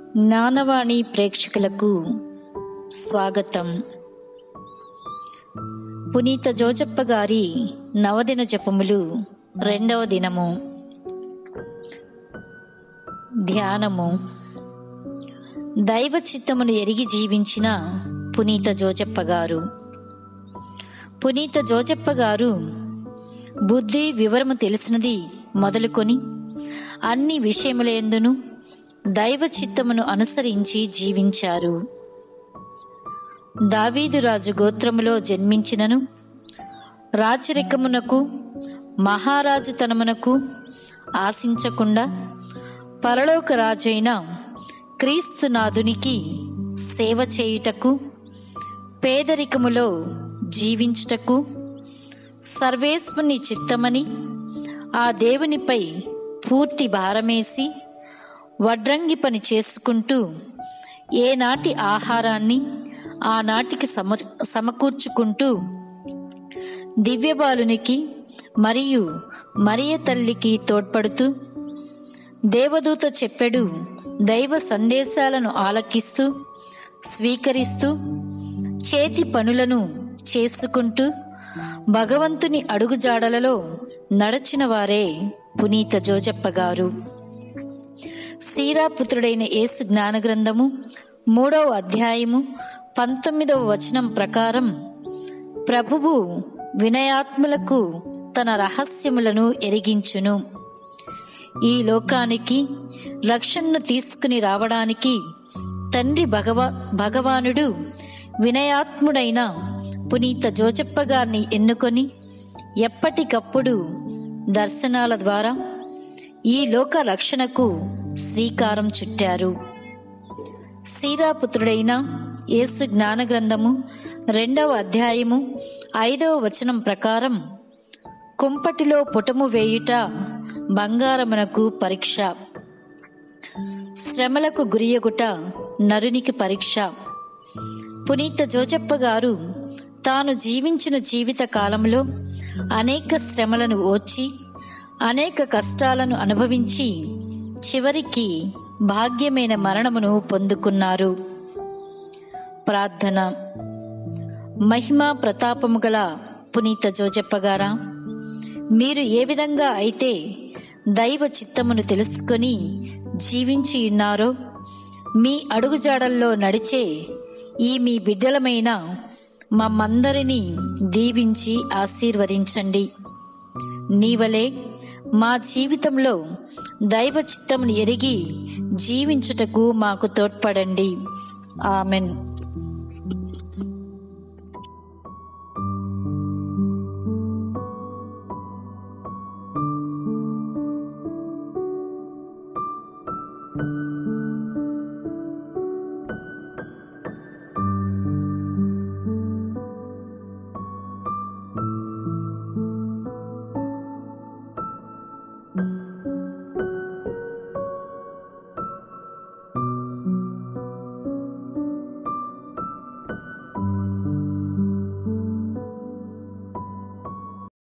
జ్ఞానవాణి ప్రేక్షకులకు స్వాగతం పునీత జోజప్ప గారి నవదిన జపములు రెండవ దినము ధ్యానము దైవ చిత్తమును ఎరిగి జీవించిన పునీత జోజప్ప గారు పునీత జోజప్ప గారు బుద్ధి వివరము తెలిసినది మొదలుకొని అన్ని విషయములందును దైవ చిత్తమును అనుసరించి జీవించారు దావీదు రాజు గోత్రములో జన్మించినను రాచరికమునకు మహారాజు తనమునకు ఆశించకుండా పరలోక రాజైన క్రీస్తునాథునికి సేవ చేయుటకు పేదరికములో జీవించుటకు సర్వేశ్వని చిత్తమని ఆ దేవునిపై పూర్తి భారమేసి వడ్రంగి పని చేసుకుంటూ ఏనాటి ఆహారాన్ని ఆనాటికి సమ సమకూర్చుకుంటూ దివ్యబాలునికి మరియు మరియ తల్లికి తోడ్పడుతూ దేవదూత చెప్పెడు దైవ సందేశాలను ఆలకిస్తూ స్వీకరిస్తూ చేతి పనులను చేసుకుంటూ భగవంతుని అడుగుజాడలలో నడచిన వారే పునీత జోజప్ప గారు సీరాపుత్రుడైన యేసు జ్ఞాన గ్రంథము మూడవ అధ్యాయము పంతొమ్మిదవ వచనం ప్రకారం ప్రభువు వినయాత్ములకు తన రహస్యములను ఎరిగించును ఈ లోకానికి రక్షణను తీసుకుని రావడానికి తండ్రి భగవా భగవానుడు వినయాత్ముడైన పునీత జోచప్ప గారిని ఎన్నుకొని ఎప్పటికప్పుడు దర్శనాల ద్వారా ఈ లోక రక్షణకు శ్రీకారం చుట్టారు శ్రీరాపుత్రుడైన యేసు జ్ఞాన గ్రంథము రెండవ అధ్యాయము ఐదవ వచనం ప్రకారం కుంపటిలో పుటము వేయుట బంగారమునకు పరీక్ష శ్రమలకు గురియగుట నరునికి పరీక్ష పునీత జోజప్ప గారు తాను జీవించిన జీవిత కాలంలో అనేక శ్రమలను ఓర్చి అనేక కష్టాలను అనుభవించి చివరికి భాగ్యమైన మరణమును పొందుకున్నారు ప్రార్థన మహిమా ప్రతాపము గల పునీత జోజప్ప గారా మీరు ఏ విధంగా అయితే దైవ చిత్తమును తెలుసుకొని జీవించి ఉన్నారో మీ అడుగుజాడల్లో నడిచే ఈ మీ బిడ్డలమైన మమ్మందరినీ దీవించి ఆశీర్వదించండి నీవలే మా జీవితంలో దైవ చిత్తమును ఎరిగి జీవించుటకు మాకు తోడ్పడండి ఆమెన్